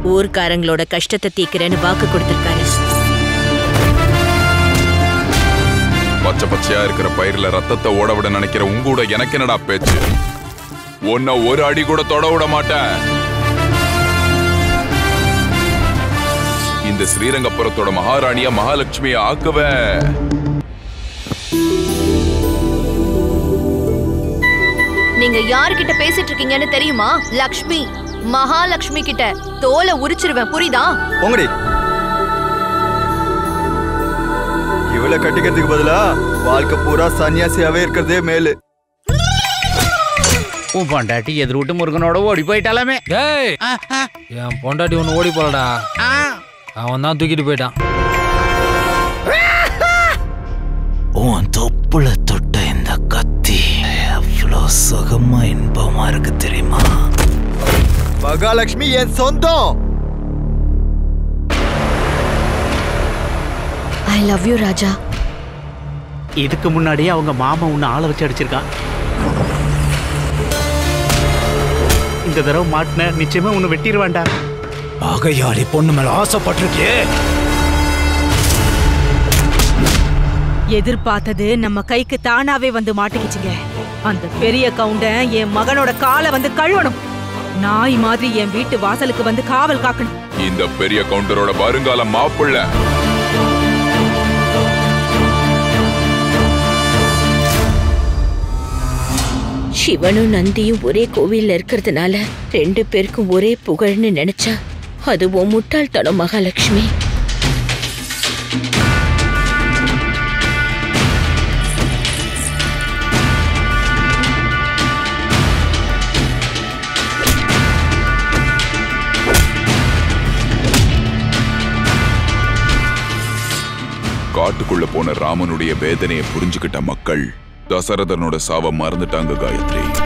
ஊர்க்காரங்களோட கஷ்டத்தை தீக்கிறேன்னு வாக்கு கொடுத்திருக்காரு பச்சை பச்சையா இருக்கிற பயிர்ல ரத்தத்தை ஓட விட நினைக்கிற உங்கூட எனக்கு என்னடா பேச்சு உன்னை ஒரு அடி கூட தொட விட மாட்டேன் இந்த ஸ்ரீரங்கபுரத்தோட மகாராணியா மகாலட்சுமியை ஆக்குவேன் நீங்க யார்கிட்ட பேசிட்டு இருக்கீங்கன்னு தெரியுமா லக்ஷ்மி மகாலட்சுமி கிட்ட தோலை உரிச்சிருவேன் புரியுதா போங்கடி இவளை கட்டிக்கிறதுக்கு பதிலா வாழ்க்கை பூரா சன்னியாசியாவே இருக்கிறதே மேலு உன் பொண்டாட்டி எதிர் விட்டு முருகனோட ஓடி போயிட்டாலாமே டேய் ஆ, ஆ, என் பொண்டாட்டி ஒன்று ஓடி போலடா ஆ. அவன் தான் தூக்கிட்டு போயிட்டான் உன் தொப்புல தொட்ட இந்த கத்தி எவ்வளோ சுகமா இன்பமா இருக்கு தெரியுமா மகாலட்சுமி என் சொந்தம் ஐ லவ் யூ ராஜா இதுக்கு முன்னாடியே அவங்க மாமா உன்னை ஆளை வச்சு அடிச்சிருக்கான் இந்த தடவை மாட்டின நிச்சயமா உன்னை வெட்டிடுவான்டா பகையாளி பொண்ணு மேல ஆசைப்பட்டிருக்கியே எதிர்பார்த்தது நம்ம கைக்கு தானாவே வந்து மாட்டிக்கிச்சுங்க அந்த பெரிய கவுண்டன் என் மகனோட காலை வந்து கழுவணும் நாய் மாதிரி என் வீட்டு வாசலுக்கு வந்து காவல் காக்கணும் இந்த பெரிய கவுண்டரோட வருங்கால மாப்பிள்ளை சிவனும் நந்தியும் ஒரே கோவில்ல இருக்கிறதுனால ரெண்டு பேருக்கும் ஒரே புகழ்னு நினைச்சா அது உன் முட்டாள்தனம் மகாலட்சுமி காட்டுக்குள்ள போன ராமனுடைய வேதனையை புரிஞ்சுக்கிட்ட மக்கள் தசரதனோட சாவை மறந்துட்டாங்க காயத்ரி